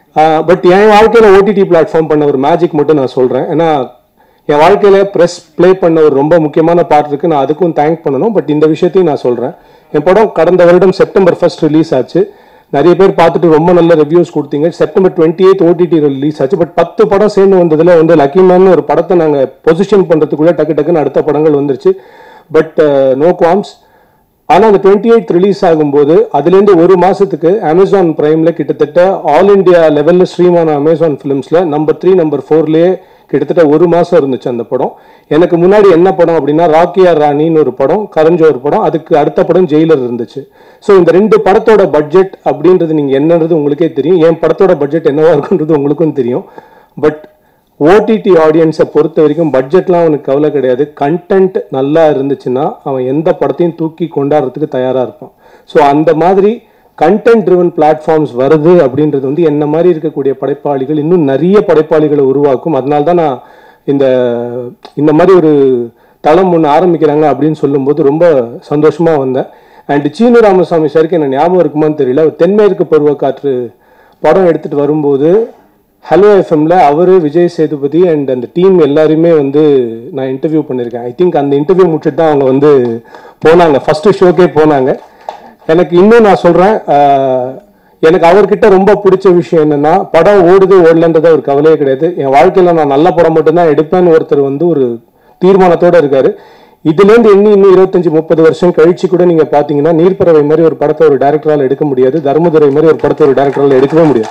பட் என் வாழ்க்கையில ஓடிடி பிளாட்ஃபார்ம் பண்ண ஒரு மேஜிக் மட்டும் நான் சொல்றேன் ஏன்னா என் வாழ்க்கையில ப்ரெஸ் ப்ளே பண்ண ஒரு ரொம்ப முக்கியமான பார்ட் இருக்கு நான் அதுக்கும் தேங்க் பண்ணணும் பட் இந்த விஷயத்தையும் நான் சொல்றேன் என் படம் கடந்த வருடம் செப்டம்பர் ஃபர்ஸ்ட் ரிலீஸ் ஆச்சு நிறைய பேர் பார்த்துட்டு ரொம்ப நல்ல ரிவ்யூஸ் கொடுத்தீங்க September twenty eight OTT release ஆச்சு பட் பத்து படம் சேர்ந்து வந்ததுல வந்து லக்கி மேன் ஒரு படத்தை நாங்க பொசிஷன் பண்றதுக்குள்ள டக்கு டக்குன்னு அடுத்த படங்கள் வந்துருச்சு பட் நோ குவாம்ஸ் ஆனா அந்த டுவெண்ட்டி எயிட் ரிலீஸ் ஆகும்போது அதுலேருந்து ஒரு மாசத்துக்கு அமேசான் பிரைம்ல கிட்டத்தட்ட ஆல் இந்தியா லெவல்ல ஸ்ட்ரீம் ஆன அமேசான் ஃபிலிம்ஸ்ல நம்பர் த்ரீ நம்பர் ஃபோர்லயே கிட்டத்தட்ட ஒரு மாசம் இருந்துச்சு அந்த படம் எனக்கு முன்னாடி என்ன படம் அப்படின்னா ராக்கியார் ராணின்னு ஒரு படம் கரஞ்ச ஒரு படம் அதுக்கு அடுத்த படம் ஜெயிலர் இருந்துச்சு ஸோ இந்த ரெண்டு படத்தோட பட்ஜெட் அப்படின்றது நீங்க என்னன்றது உங்களுக்கே தெரியும் என் படத்தோட பட்ஜெட் என்னவா இருக்குன்றது உங்களுக்கும் தெரியும் பட் ஓடிடி ஆடியன்ஸை பொறுத்த வரைக்கும் பட்ஜெட்லாம் அவனுக்கு கவலை கிடையாது கண்டென்ட் நல்லா இருந்துச்சுன்னா அவன் எந்த படத்தையும் தூக்கி கொண்டாடுறதுக்கு தயாராக இருப்பான் ஸோ அந்த மாதிரி கண்டென்ட் ட்ரிவன் பிளாட்ஃபார்ம்ஸ் வருது அப்படின்றது வந்து என்ன மாதிரி இருக்கக்கூடிய படைப்பாளிகள் இன்னும் நிறைய படைப்பாளிகளை உருவாக்கும் அதனால தான் நான் இந்த இந்த மாதிரி ஒரு தளம் ஒன்று ஆரம்பிக்கிறாங்க அப்படின்னு சொல்லும்போது ரொம்ப சந்தோஷமா வந்தேன் அண்ட் சீனு ராமசாமி சாருக்கு என்ன ஞாபகம் இருக்குமான்னு தெரியல அவர் தென்மேற்கு பருவக்காற்று படம் எடுத்துட்டு வரும்போது ஹலோ எஃப்எம்ல அவரு விஜய் சேதுபதி அண்ட் அந்த டீம் எல்லாருமே வந்து நான் இன்டர்வியூ பண்ணியிருக்கேன் ஐ திங்க் அந்த இன்டர்வியூ முடிச்சுட்டு தான் அவங்க வந்து போனாங்க ஃபர்ஸ்ட் ஷோக்கே போனாங்க எனக்கு இன்னும் நான் சொல்றேன் ஆஹ், எனக்கு அவர்கிட்ட ரொம்ப பிடிச்ச விஷயம் என்னன்னா படம் ஓடுது ஓடலன்றது ஒரு கவலையே கிடையாது என் வாழ்க்கையில நான் நல்ல படம் மட்டும்தான் எடுப்பேன்னு ஒருத்தர் வந்து ஒரு தீர்மானத்தோட இருக்காரு இதுல இருந்து எண்ணி இன்னும் இருபத்தஞ்சு முப்பது வருஷம் கழிச்சு கூட நீங்க பாத்தீங்கன்னா நீர்ப்பறவை மாதிரி ஒரு படத்தை ஒரு டைரக்டரால் எடுக்க முடியாது தர்மதுரை மாதிரி ஒரு படத்தை ஒரு டைரக்டரால் எடுக்கவே முடியாது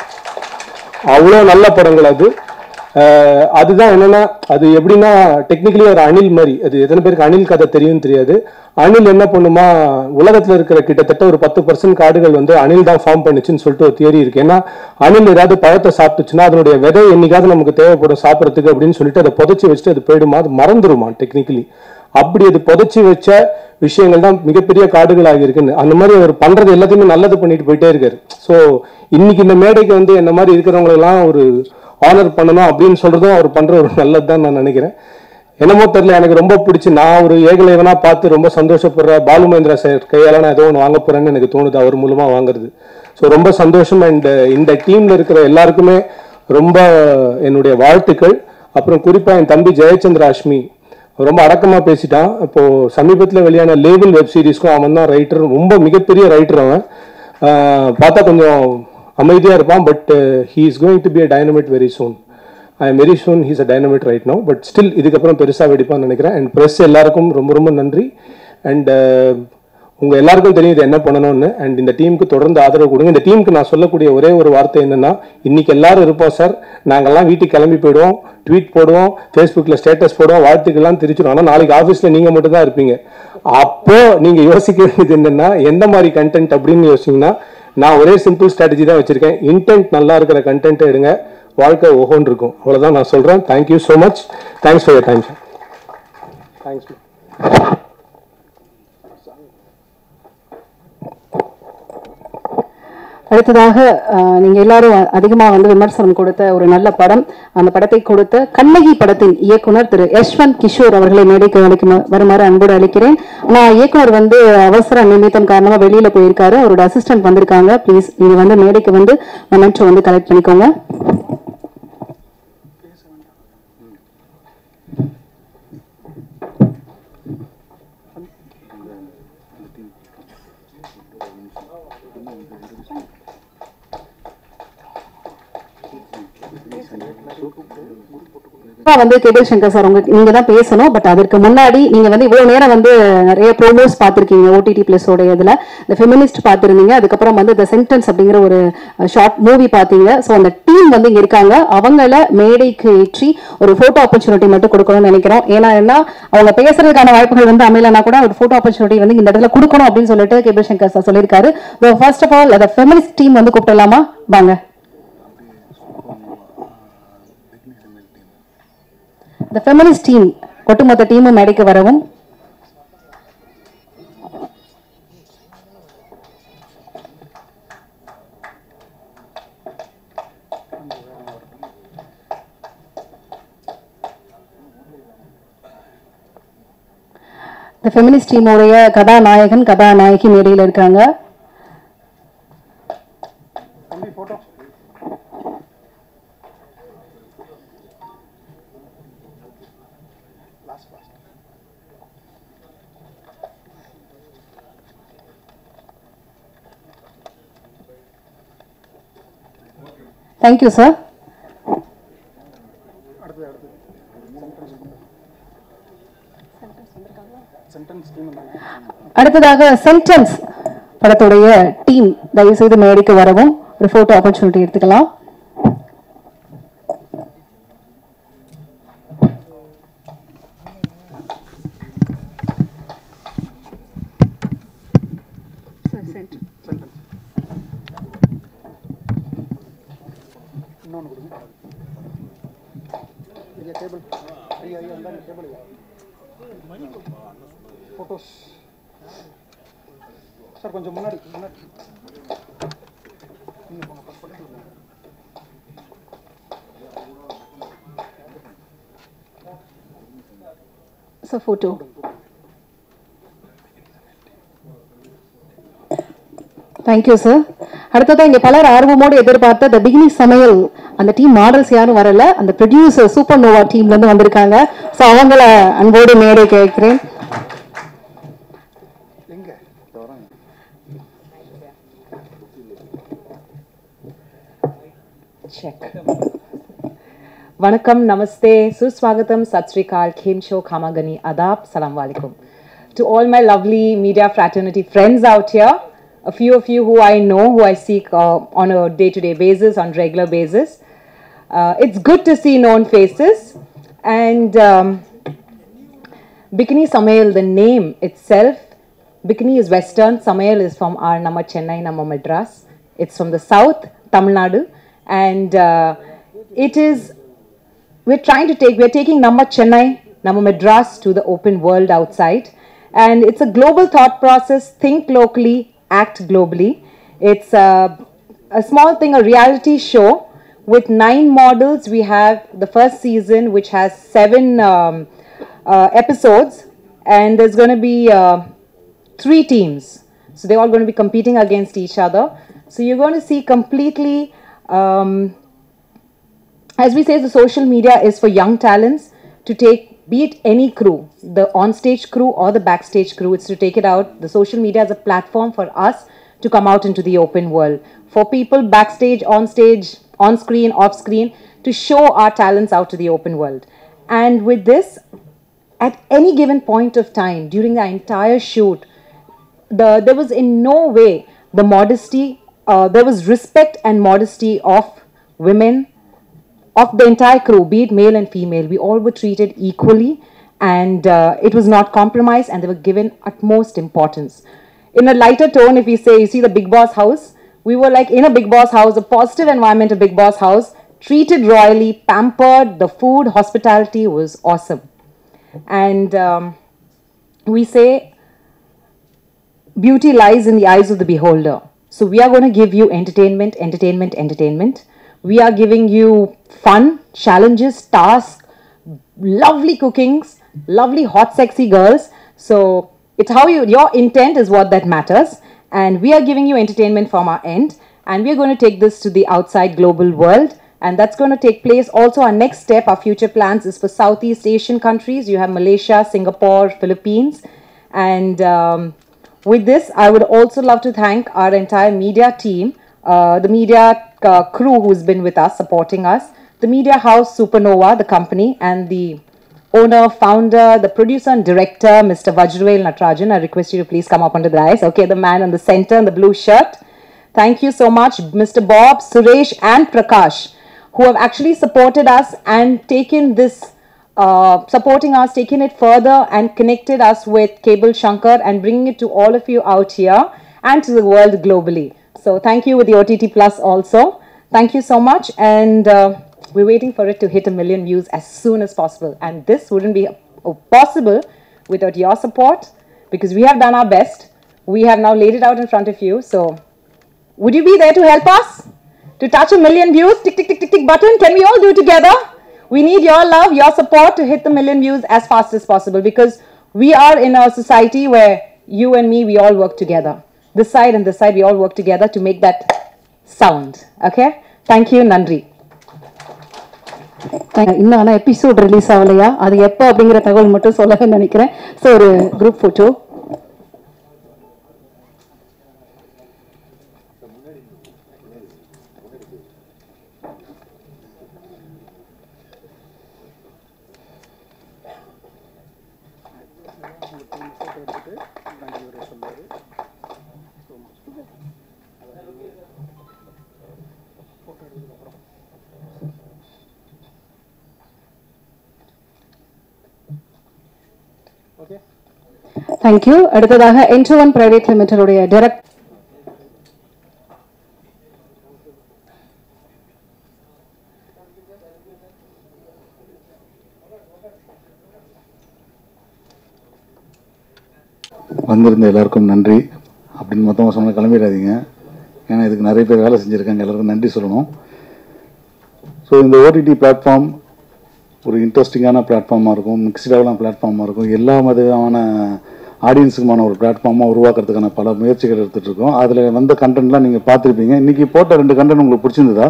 அவ்வளோ நல்ல படங்கள் அது அஹ் அதுதான் என்னன்னா அது எப்படின்னா டெக்னிக்கலி ஒரு அணில் மாதிரி அது எத்தனை பேருக்கு அணில் கதை தெரியும் தெரியாது அணில் என்ன பண்ணுமா உலகத்துல இருக்கிற கிட்டத்தட்ட ஒரு பத்து பர்சன்ட் காடுகள் வந்து அணில் தான் ஃபார்ம் பண்ணுச்சுன்னு சொல்லிட்டு ஒரு தியரி இருக்கு ஏன்னா அணில் ஏதாவது பழத்தை சாப்பிட்டுச்சுன்னா அதனுடைய விதை என்னைக்காவது நமக்கு தேவைப்படும் சாப்பிட்றதுக்கு அப்படின்னு சொல்லிட்டு அதை புதைச்சி வச்சுட்டு அது போயிடுமா அது மறந்துருமா டெக்னிக்கலி அப்படி அது புதைச்சி வச்ச விஷயங்கள் தான் மிகப்பெரிய காடுகளாக இருக்குன்னு அந்த மாதிரி அவர் பண்றது எல்லாத்தையுமே நல்லது பண்ணிட்டு போயிட்டே இருக்காரு ஸோ இன்னைக்கு இந்த மேடைக்கு வந்து என்ன மாதிரி இருக்கிறவங்களெல்லாம் ஒரு ஆனர் பண்ணணும் அப்படின்னு சொல்றதும் அவர் பண்ற ஒரு நல்லது தான் நான் நினைக்கிறேன் என்னமோ தெரியல எனக்கு ரொம்ப பிடிச்சி நான் ஒரு ஏகலைவனா பார்த்து ரொம்ப சந்தோஷப்படுற பாலு மகேந்திரா சார் கையால நான் ஏதோ ஒன்று வாங்க போறேன்னு எனக்கு தோணுது அவர் மூலமா வாங்குறது ஸோ ரொம்ப சந்தோஷம் அண்ட் இந்த டீம்ல இருக்கிற எல்லாருக்குமே ரொம்ப என்னுடைய வாழ்த்துக்கள் அப்புறம் குறிப்பாக என் தம்பி ஜெயச்சந்திர அஷ்மி ரொம்ப அடக்கமாக பேசிட்டான் இப்போது சமீபத்தில் வெளியான லேபிள் வெப் சீரிஸ்க்கும் அவன் தான் ரைட்டர் ரொம்ப மிகப்பெரிய ரைட்டர் அவன் ஆஹ் பார்த்தா கொஞ்சம் அமைதியாக இருப்பான் but he is going to be a dynamite very soon I am very soon he's a dynamite right no but still இதுக்கப்புறம் பெருசாக வெடிப்பான்னு நினைக்கிறேன் அண்ட் ப்ரெஸ் எல்லாருக்கும் ரொம்ப ரொம்ப நன்றி அண்ட் உங்கள் எல்லாருக்கும் தெரியும் இது என்ன பண்ணணும்னு அண்ட் இந்த டீமுக்கு தொடர்ந்து ஆதரவு கொடுங்க இந்த டீமுக்கு நான் சொல்லக்கூடிய ஒரே ஒரு வார்த்தை என்னன்னா இன்னைக்கு எல்லாரும் இருப்போம் சார் நாங்கெல்லாம் வீட்டுக்கு கிளம்பி போயிடுவோம் ட்வீட் போடுவோம் ஃபேஸ்புக்கில் ஸ்டேட்டஸ் போடுவோம் வாழ்த்துக்கெல்லாம் தெரிச்சிடும் ஆனால் நாளைக்கு ஆஃபீஸில் நீங்கள் மட்டும் தான் இருப்பீங்க அப்போ நீங்கள் யோசிக்க வேண்டியது என்னன்னா எந்த மாதிரி கண்டென்ட் அப்படின்னு யோசிச்சிங்கன்னா நான் ஒரே சிம்பிள் ஸ்ட்ராட்டஜி தான் வச்சிருக்கேன் இன்டென்ட் நல்லா இருக்கிற கண்டென்ட்டை எடுங்க வாழ்க்கை ஒவ்வொன்று இருக்கும் அவ்வளோதான் நான் சொல்கிறேன் thank you so much thanks for your time sir thanks அடுத்ததாக அஹ், நீங்க எல்லாரும் அதிகமா வந்து விமர்சனம் கொடுத்த ஒரு நல்ல படம் அந்த படத்தை கொடுத்த கண்ணகி படத்தின் இயக்குனர் திரு யஷ்வந்த் கிஷோர் அவர்களை மேடைக்கு அழைக்கும் வருமாறு அன்போடு அழைக்கிறேன் நான் இயக்குனர் வந்து அவசர நிமித்தம் காரணமா வெளியில போயிருக்காரு அவரோட அசிஸ்டன்ட் வந்திருக்காங்க ப்ளீஸ் நீங்க வந்து மேடைக்கு வந்து மொமெண்ட்டோ வந்து கலெக்ட் பண்ணிக்கோங்க இப்ப வந்து கேபிள் சங்கர் சார் உங்க நீங்க தான் பேசணும் பட் அதற்கு முன்னாடி நீங்க வந்து இவ்வளவு நேரம் வந்து நிறைய ப்ரோமோஸ் பார்த்திருக்கீங்க ஓடிடி பிளஸ் உடைய இதுல இந்த ஃபெமினிஸ்ட் பார்த்திருந்தீங்க அதுக்கப்புறம் வந்து இந்த சென்டென்ஸ் அப்படிங்கிற ஒரு ஷார்ட் மூவி பார்த்தீங்க ஸோ அந்த டீம் வந்து இங்க இருக்காங்க அவங்கள மேடைக்கு ஏற்றி ஒரு போட்டோ ஆப்பர்ச்சுனிட்டி மட்டும் கொடுக்கணும்னு நினைக்கிறோம் ஏன்னா என்ன அவங்க பேசுறதுக்கான வாய்ப்புகள் வந்து அமையலனா கூட ஒரு போட்டோ ஆப்பர்ச்சுனிட்டி வந்து இந்த இடத்துல கொடுக்கணும் அப்படின்னு சொல்லிட்டு கேபிள் சங்கர் சார் சொல்லியிருக்காரு ஃபர்ஸ்ட் ஆஃப் ஆல் அந்த ஃபெமினிஸ்ட் டீம் வந்து கூப்பிடலாமா வாங்க இந்த ஃபெமினிஸ்ட் டீம் ஒட்டுமொத்த டீமும் மேடைக்கு வரவும் இந்த ஃபெமினிஸ்ட் டீமோடைய கதாநாயகன் கதாநாயகி மேடையில் இருக்காங்க தேங்க்யூ சார் அடுத்ததாக சென்டென்ஸ் படத்துடைய டீம் தயவு செய்து மேடைக்கு வரவும் ஒரு போட்டோ ஆப்பர்ச்சுனிட்டி எடுத்துக்கலாம் ஃபோட்டோஸ் சார் கொஞ்சம் முன்னாடி முன்னாடி சார் ஃபோட்டோ தேங்க்யூ சார் அடுத்ததான் இங்க பலர் ஆர்வமோடு எதிர்பார்த்த த பிகினி சமையல் அந்த டீம் மாடல்ஸ் யாரும் வரல அந்த ப்ரொடியூசர் சூப்பர் நோவா டீம்ல இருந்து வந்திருக்காங்க ஸோ அவங்கள அன்போடு மேடை கேட்கிறேன் check. Vanakkam, Namaste, Suswagatam, Sat Sri Akal, Khemsho, Khamagani, Adab, Salam Alaikum. To all my lovely media fraternity friends out here, a few of you who I know, who I seek uh, on a day to day basis, on regular basis. Uh, it's good to see known faces. And um, Bikini Samail, the name itself, Bikini is Western, Samail is from our Nama Chennai, Nama Madras. It's from the south, Tamil Nadu. And uh, it is, we're trying to take, we're taking Nama Chennai, Nama Madras to the open world outside. And it's a global thought process, think locally, act globally. It's a, a small thing, a reality show with nine models. We have the first season, which has seven um, uh, episodes, and there's going to be uh, three teams. So they're all going to be competing against each other. So you're going to see completely um, as we say, the social media is for young talents to take, be it any crew, the onstage crew or the backstage crew, it's to take it out. The social media is a platform for us to come out into the open world. For people backstage, on stage, on screen, off screen, to show our talents out to the open world. And with this, at any given point of time during the entire shoot, the there was in no way the modesty, uh, there was respect and modesty of women, of the entire crew, be it male and female. We all were treated equally, and uh, it was not compromised, and they were given utmost importance. In a lighter tone, if we say, you see the Big Boss house, we were like in a Big Boss house, a positive environment, a Big Boss house, treated royally, pampered. The food, hospitality was awesome, and um, we say beauty lies in the eyes of the beholder. So we are going to give you entertainment, entertainment, entertainment. We are giving you fun, challenges, tasks, lovely cookings, lovely hot, sexy girls. So it's how you, your intent is what that matters. And we are giving you entertainment from our end. And we are going to take this to the outside global world. And that's going to take place. Also, our next step, our future plans is for Southeast Asian countries. You have Malaysia, Singapore, Philippines. And um, with this, I would also love to thank our entire media team, uh, the media uh, crew who's been with us, supporting us, the media house Supernova, the company, and the owner, founder, the producer and director, Mr. Vajravel Natrajan. I request you to please come up under the eyes. Okay, the man in the center in the blue shirt. Thank you so much, Mr. Bob, Suresh, and Prakash, who have actually supported us and taken this uh, supporting us, taking it further, and connected us with Cable Shankar and bringing it to all of you out here and to the world globally. So, thank you with the OTT Plus also. Thank you so much, and uh, we're waiting for it to hit a million views as soon as possible. And this wouldn't be uh, possible without your support because we have done our best. We have now laid it out in front of you. So, would you be there to help us to touch a million views? Tick, tick, tick, tick, tick button. Can we all do it together? We need your love, your support to hit the million views as fast as possible because we are in a society where you and me, we all work together. This side and this side, we all work together to make that sound. Okay? Thank you, Nandri. இன்னும் ஆனால் எபிசோட் ரிலீஸ் ஆகலையா அது எப்போ அப்படிங்கிற தகவல் மட்டும் சொல்லவே நினைக்கிறேன் ஸோ ஒரு குரூப் ஃபோட்டோ தேங்க்யூ அடுத்ததாக என்ட்ரு ஒன் பிரைவேட் லிமிடெடுடைய டைரக்ட் வந்திருந்த எல்லாருக்கும் நன்றி அப்படின்னு மொத்தமாக சொன்ன கிளம்பிடாதீங்க ஏன்னா இதுக்கு நிறைய பேர் வேலை செஞ்சுருக்காங்க எல்லாருக்கும் நன்றி சொல்லணும் ஸோ இந்த ஓடிடி பிளாட்ஃபார்ம் ஒரு இன்ட்ரெஸ்டிங்கான பிளாட்ஃபார்மாக இருக்கும் மிக்ஸ்டான பிளாட்ஃபார்மாக இருக்கும் எல்லா விதமான ஆடியன்ஸுக்குமான ஒரு பிளாட்ஃபார்மாக உருவாக்குறதுக்கான பல முயற்சிகள் எடுத்துகிட்டு இருக்கோம் அதில் வந்த கண்டென்ட்லாம் நீங்கள் பார்த்துருப்பீங்க இன்றைக்கி போட்ட ரெண்டு கண்டென்ட் உங்களுக்கு பிடிச்சிருந்ததா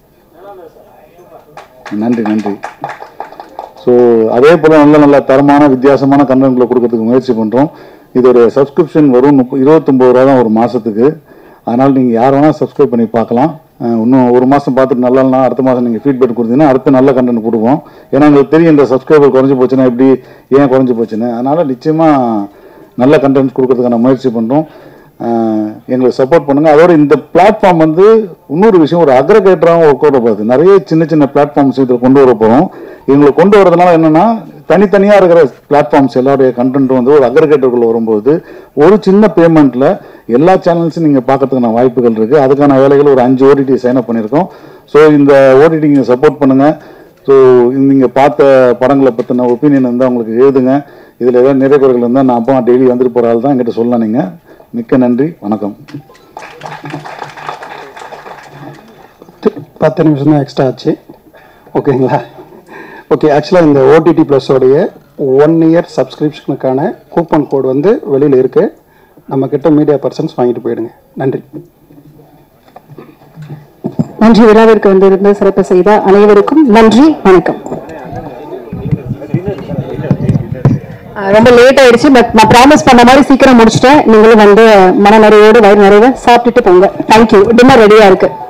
நன்றி நன்றி ஸோ அதே போல் நல்ல நல்ல தரமான வித்தியாசமான கண்டென்ட்களை கொடுக்கறதுக்கு முயற்சி பண்ணுறோம் இதோடைய சப்ஸ்கிரிப்ஷன் வரும் முப்ப இருபத்தொம்பது ரூபா தான் ஒரு மாதத்துக்கு அதனால் நீங்கள் யார் வேணால் சப்ஸ்கிரைப் பண்ணி பார்க்கலாம் அஹ் இன்னும் ஒரு மாதம் பார்த்துட்டு நல்லா இல்லைனா அடுத்த மாதம் நீங்கள் ஃபீட்பேக் கொடுத்தீங்கன்னா அடுத்த நல்ல கண்டென்ட் கொடுப்போம் ஏன்னா எங்களுக்கு தெரியும் இந்த சப்ஸ்கிரைபர் குறைஞ்சி போச்சுன்னா எப்படி ஏன் குறைஞ்சி போச்சுன்னு அதனால் நிச்சயமாக நல்ல கண்டென்ட் கொடுக்கறதுக்கான முயற்சி பண்ணுறோம் எங்களுக்கு சப்போர்ட் பண்ணுங்கள் அதோட இந்த பிளாட்ஃபார்ம் வந்து இன்னொரு விஷயம் ஒரு அக்ரகேட்டராகவும் ஒர்க் அவுட் போகுது நிறைய சின்ன சின்ன பிளாட்ஃபார்ம்ஸ் இதில் கொண்டு வர போகிறோம் எங்களை கொண்டு வரதுனால என்னென்னா தனித்தனியாக இருக்கிற பிளாட்ஃபார்ம்ஸ் எல்லாருடைய கண்டென்ட் வந்து ஒரு அக்ரிகேட்டருக்குள்ள வரும்போது ஒரு சின்ன பேமெண்ட்டில் எல்லா சேனல்ஸும் நீங்கள் பார்க்கறதுக்கான வாய்ப்புகள் இருக்குது அதுக்கான வேலைகள் ஒரு அஞ்சு ஓடிடி சைன் அப் பண்ணியிருக்கோம் ஸோ இந்த ஓடிடி நீங்கள் சப்போர்ட் பண்ணுங்கள் ஸோ நீங்கள் பார்த்த படங்களை பற்றின ஒப்பீனியன் இருந்தால் உங்களுக்கு எழுதுங்க இதில் ஏதாவது நிறைகுறைகள் இருந்தால் நான் அப்பா டெய்லி வந்துட்டு போகிற ஆள் தான் என்கிட்ட சொல்லலாம் நீங்கள் மிக்க நன்றி வணக்கம் பத்து நிமிஷம் தான் எக்ஸ்ட்ரா ஆச்சு ஓகேங்களா ஓகே ஆக்சுவலாக இந்த ஓடிடி ப்ளஸோடைய ஒன் இயர் சப்ஸ்கிரிப்ஷனுக்கான கூப்பன் கோட் வந்து வெளியில் இருக்குது நம்ம கிட்ட மீடியா பர்சன்ஸ் வாங்கிட்டு போயிடுங்க நன்றி நன்றி விழாவிற்கு வந்திருந்து சிறப்பு செய்த அனைவருக்கும் நன்றி வணக்கம் அஹ் ரொம்ப லேட் ஆயிடுச்சு பட் நான் ப்ராமிஸ் பண்ண மாதிரி சீக்கிரம் முடிச்சிட்டேன் நீங்களும் வந்து மன நிறைவோடு வயிறு நிறைய சாப்பிட்டுட்டு போங்க தேங்க்யூ டின்னர் ரெடியா இருக்கு